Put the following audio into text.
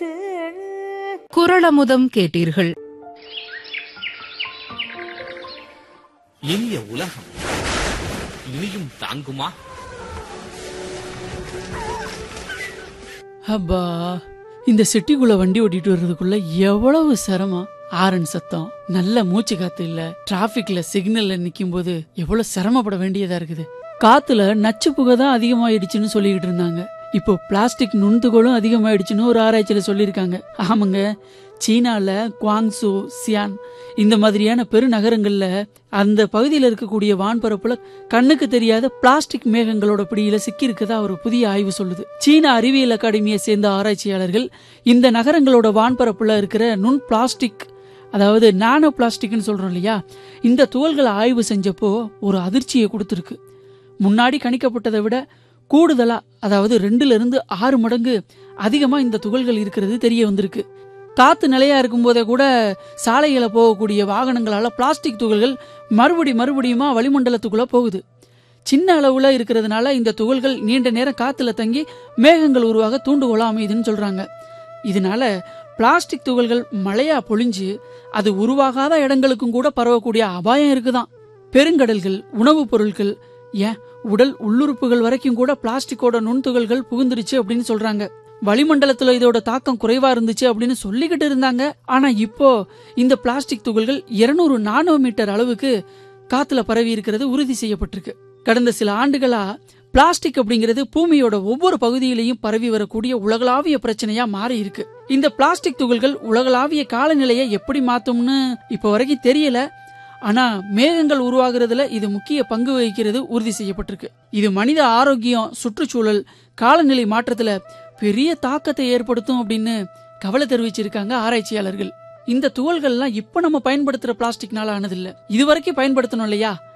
வைத்து குரளமுதம் கேட்டீர்கள் இனிய உலகம் இனியும் தாங்குமா அப்பா இந்த சிட்டிக்குள்ள வண்டி ஓட்டிட்டு வர்றதுக்குள்ள எவ்வளவு சிரமம் ஆரன் சத்தம் நல்ல மூச்சு காத்து இல்ல டிராபிக்ல சிக்னல்ல நிக்கும் போது எவ்வளவு சிரமப்பட வேண்டியதா இருக்குது காத்துல நச்சு புகை தான் அதிகமாயிடுச்சுன்னு சொல்லிக்கிட்டு இருந்தாங்க இப்போ பிளாஸ்டிக் நுண்துகளும் அதிகமாயிடுச்சுன்னு ஒரு ஆராய்ச்சியில சொல்லியிருக்காங்க ஆமாங்க சீனால குவாங்சு சியான் இந்த மாதிரியான பெருநகரங்கள்ல அந்த பகுதியில் இருக்கக்கூடிய வான்பரப்புல கண்ணுக்கு தெரியாத பிளாஸ்டிக் மேகங்களோட பிடியில சிக்கி இருக்கதா ஒரு புதிய ஆய்வு சொல்லுது சீன அறிவியல் அகாடமியை சேர்ந்த ஆராய்ச்சியாளர்கள் இந்த நகரங்களோட வான்பரப்புல இருக்கிற நுண் பிளாஸ்டிக் அதாவது நானோ பிளாஸ்டிக்னு சொல்றோம் இல்லையா இந்த துகள்களை ஆய்வு செஞ்சப்போ ஒரு அதிர்ச்சியை கொடுத்துருக்கு முன்னாடி கணிக்கப்பட்டதை விட கூடுதலா அதாவது ரெண்டுல இருந்து ஆறு மடங்கு அதிகமா இந்த துகள்கள் இருக்கிறது தெரிய வந்திருக்கு காத்து நிலையா இருக்கும்போதே கூட சாலைகளை போகக்கூடிய வாகனங்களால பிளாஸ்டிக் துகள்கள் மறுபடி மறுபடியுமா வளிமண்டலத்துக்குள்ள போகுது சின்ன அளவுல இருக்கிறதுனால இந்த துகள்கள் நீண்ட நேரம் காத்துல தங்கி மேகங்கள் உருவாக தூண்டுகோலா அமையுதுன்னு சொல்றாங்க இதனால பிளாஸ்டிக் துகள்கள் மழையா பொழிஞ்சு அது உருவாகாத இடங்களுக்கும் கூட பரவக்கூடிய அபாயம் இருக்குதாம் பெருங்கடல்கள் உணவுப் பொருட்கள் ஏன் உடல் உள்ளுறுப்புகள் வரைக்கும் கூட பிளாஸ்டிக்கோட நுண்துகள்கள் புகுந்துருச்சு அப்படின்னு சொல்றாங்க வளிமண்டலத்துல இதோட தாக்கம் குறைவா இருந்துச்சு அப்படின்னு சொல்லிக்கிட்டு இருந்தாங்க ஆனா இப்போ இந்த பிளாஸ்டிக் துகள்கள் 200 நானோ மீட்டர் அளவுக்கு காத்துல பரவி இருக்கிறது உறுதி செய்யப்பட்டிருக்கு கடந்த சில ஆண்டுகளா பிளாஸ்டிக் அப்படிங்கிறது பூமியோட ஒவ்வொரு பகுதியிலையும் பரவி வரக்கூடிய உலகளாவிய பிரச்சனையா மாறி இருக்கு இந்த பிளாஸ்டிக் துகள்கள் உலகளாவிய காலநிலையை எப்படி மாத்தும்னு இப்போ வரைக்கும் தெரியல ஆனா மேகங்கள் உருவாகிறதுல இது முக்கிய பங்கு வகிக்கிறது உறுதி செய்யப்பட்டிருக்கு இது மனித ஆரோக்கியம் சுற்றுச்சூழல் காலநிலை மாற்றத்துல பெரிய தாக்கத்தை ஏற்படுத்தும் அப்படின்னு கவலை தெரிவிச்சிருக்காங்க ஆராய்ச்சியாளர்கள் இந்த துகள்கள்லாம் இப்ப நம்ம பயன்படுத்துற பிளாஸ்டிக்னால ஆனதில்ல இதுவரைக்கும் பயன்படுத்தணும் இல்லையா